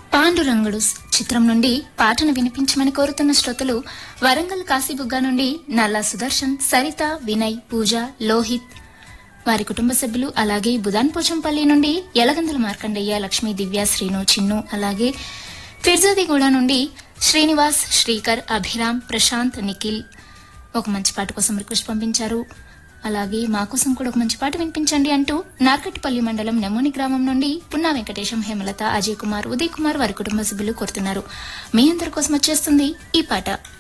పాండురంగుడు చిత్రం నుండి పాటను వినిపించమని కోరుతున్న శ్రోతలు వరంగల్ కాశీబుగ్గ నుండి నల్లా సుదర్శన్ సరిత వినయ్ పూజ లోహిత్ వారి కుటుంబ సభ్యులు అలాగే బుదాన్ పోచంపల్లి నుండి యలగందుల మార్కండయ్య లక్ష్మీ దివ్య శ్రీను చిన్ను అలాగే ఫిర్జాదిగూడ నుండి శ్రీనివాస్ శ్రీకర్ అభిరామ్ ప్రశాంత్ నిఖిల్ ఒక మంచి పాట కోసం రిక్వెస్ట్ పంపించారు అలాగే మా కోసం కూడా ఒక మంచి పాట వినిపించండి అంటూ నార్కట్పల్లి మండలం నెమోని గ్రామం నుండి పున్నా వెంకటేశం హేమలత అజయ్ కుమార్ ఉదయ్ కుమార్ వారి కుటుంబ సభ్యులు కోరుతున్నారు మీ అందరి కోసం వచ్చేస్తుంది ఈ పాట